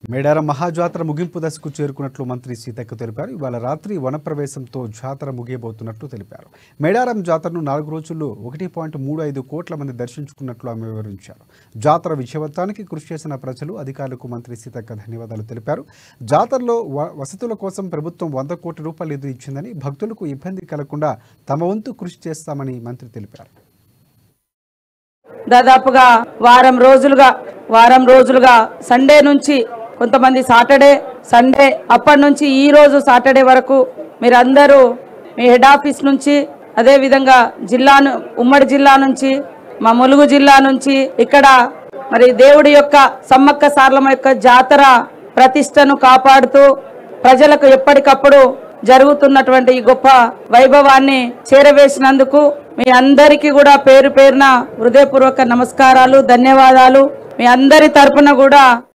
మేడారం మహాజాతర ముగింపు దశకు చేరుకున్నట్లు మంత్రి సీతక్క తెలిపారు ఇవాళ రాత్రి వనప్రవేశంతో జాతర ముగియబోతున్నట్లు తెలిపారు మేడారం జాతరను నాలుగు రోజుల్లో ఒకటి పాయింట్ మూడు ఐదు కోట్ల మంది దర్శించుకున్నట్లు ఆమె వివరించారు జాతర విజయవంతానికి కృషి చేసిన ప్రజలు అధికారులకు మంత్రి సీతక్క ధన్యవాదాలు తెలిపారు జాతరలో వ- వసతుల కోసం ప్రభుత్వం వంద కోట్ల రూపాయలు నిధులు ఇచ్చిందని భక్తులకు ఇబ్బంది కలగకుండా తమ వంతు కృషి చేస్తామని మంత్రి తెలిపారు దాదాపుగా వారం రోజులుగా వారం రోజులుగా సండే నుంచి కొంతమంది సాటర్డే సండే అప్పటి నుంచి ఈ రోజు సాటర్డే వరకు మీరందరూ మీ హెడ్ ఆఫీస్ నుంచి అదే విధంగా జిల్లా ను- ఉమ్మడి జిల్లా నుంచి మా ములుగు జిల్లా నుంచి ఇక్కడ మరి దేవుడి యొక్క సమ్మక్క సార్లమ్మ యొక్క జాతర ప్రతిష్టను కాపాడుతూ ప్రజలకు ఎప్పటికప్పుడు జరుగుతున్నటువంటి ఈ గొప్ప వైభవాన్ని చేరవేసినందుకు మీ అందరికీ కూడా పేరు పేరున హృదయపూర్వక నమస్కారాలు ధన్యవాదాలు మీ అందరి తరపున కూడా